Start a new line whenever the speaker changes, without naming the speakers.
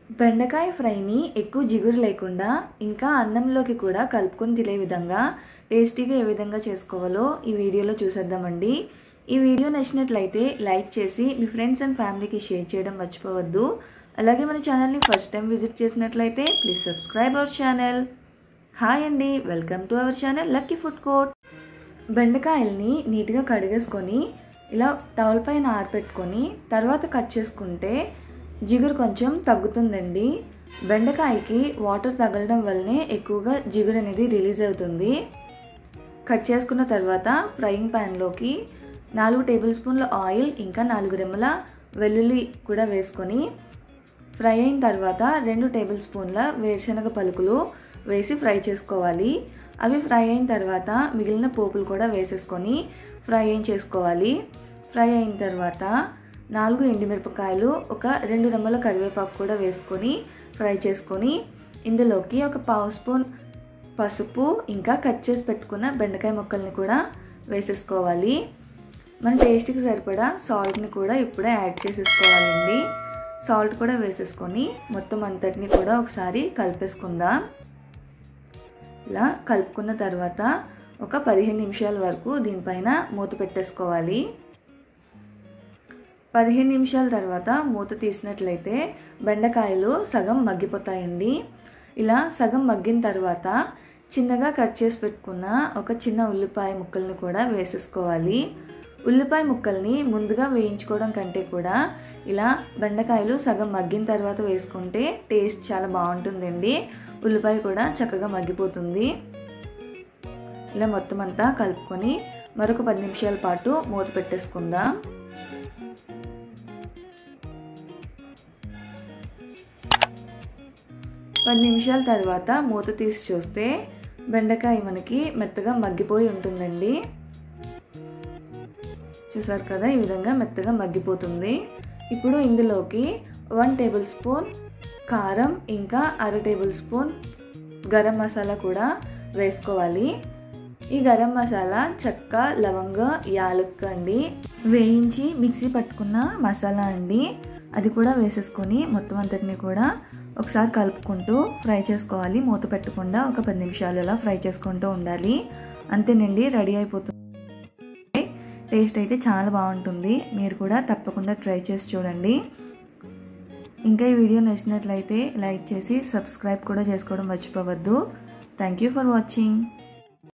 బెండకాయ ఫ్రైని ఎక్కువ జిగురు లేకుండా ఇంకా అన్నంలోకి కూడా కలుపుకొని తినే విధంగా టేస్టీగా ఏ విధంగా చేసుకోవాలో ఈ వీడియోలో చూసేద్దామండి ఈ వీడియో నచ్చినట్లయితే లైక్ చేసి మీ ఫ్రెండ్స్ అండ్ ఫ్యామిలీకి షేర్ చేయడం మర్చిపోవద్దు అలాగే మన ఛానల్ని ఫస్ట్ టైం విజిట్ చేసినట్లయితే please subscribe our channel hi అండి welcome to our channel lucky food court బెండకాయల్ని నీట్గా కడిగేసుకొని ఇలా టవల్ పైన ఆరపెట్టుకొని తర్వాత కట్ చేసుకుంటే జిగురు కొంచెం తగ్గుతుందండి బెండకాయకి వాటర్ తగలడం వల్లనే ఎక్కువగా జిగురు అనేది రిలీజ్ అవుతుంది కట్ చేసుకున్న తర్వాత ఫ్రైయింగ్ ప్యాన్లోకి నాలుగు టేబుల్ స్పూన్ల ఆయిల్ ఇంకా నాలుగు రెమ్మల వెల్లుల్లి కూడా వేసుకొని ఫ్రై అయిన తర్వాత రెండు టేబుల్ స్పూన్ల వేరుశనగ పలుకులు వేసి ఫ్రై చేసుకోవాలి అవి ఫ్రై అయిన తర్వాత మిగిలిన పోపులు కూడా వేసేసుకొని ఫ్రై అయిన చేసుకోవాలి ఫ్రై అయిన తర్వాత నాలుగు ఎండుమిరపకాయలు ఒక రెండు రెమ్మల కరివేపాకు కూడా వేసుకొని ఫ్రై చేసుకొని ఇందులోకి ఒక పావు స్పూన్ పసుపు ఇంకా కట్ చేసి పెట్టుకున్న బెండకాయ ముక్కల్ని కూడా వేసేసుకోవాలి మన టేస్ట్కి సరిపడా సాల్ట్ని కూడా ఇప్పుడే యాడ్ చేసేసుకోవాలండి సాల్ట్ కూడా వేసేసుకొని మొత్తం అంతటిని కూడా ఒకసారి కలిపేసుకుందాం ఇలా కలుపుకున్న తర్వాత ఒక పదిహేను నిమిషాల వరకు దీనిపైన మూత పెట్టేసుకోవాలి పదిహేను నిమిషాల తర్వాత మూత తీసినట్లయితే బెండకాయలు సగం మగ్గిపోతాయండి ఇలా సగం మగ్గిన తర్వాత చిన్నగా కట్ చేసి పెట్టుకున్న ఒక చిన్న ఉల్లిపాయ ముక్కల్ని కూడా వేసేసుకోవాలి ఉల్లిపాయ ముక్కల్ని ముందుగా వేయించుకోవడం కంటే కూడా ఇలా బెండకాయలు సగం మగ్గిన తర్వాత వేసుకుంటే టేస్ట్ చాలా బాగుంటుందండి ఉల్లిపాయ కూడా చక్కగా మగ్గిపోతుంది ఇలా మొత్తం అంతా కలుపుకొని మరొక పది నిమిషాల పాటు మూత పెట్టేసుకుందాం పది నిమిషాల తర్వాత మూత తీసి చూస్తే బెండకాయ మనకి మెత్తగా మగ్గిపోయి ఉంటుందండి చూసారు కదా ఈ విధంగా మెత్తగా మగ్గిపోతుంది ఇప్పుడు ఇందులోకి వన్ టేబుల్ స్పూన్ కారం ఇంకా అర టేబుల్ స్పూన్ గరం మసాలా కూడా వేసుకోవాలి ఈ గరం మసాలా చెక్క లవంగ యాలక్క అండి వేయించి మిక్సీ పట్టుకున్న మసాలా అండి అది కూడా వేసేసుకొని మొత్తం అంతటిని కూడా ఒకసారి కలుపుకుంటూ ఫ్రై చేసుకోవాలి మూత పెట్టకుండా ఒక పది నిమిషాలు అలా ఫ్రై చేసుకుంటూ ఉండాలి అంతేనండి రెడీ అయిపోతుంది టేస్ట్ అయితే చాలా బాగుంటుంది మీరు కూడా తప్పకుండా ట్రై చేసి చూడండి ఇంకా ఈ వీడియో నచ్చినట్లయితే లైక్ చేసి సబ్స్క్రైబ్ కూడా చేసుకోవడం మర్చిపోవద్దు థ్యాంక్ యూ ఫర్ వాచింగ్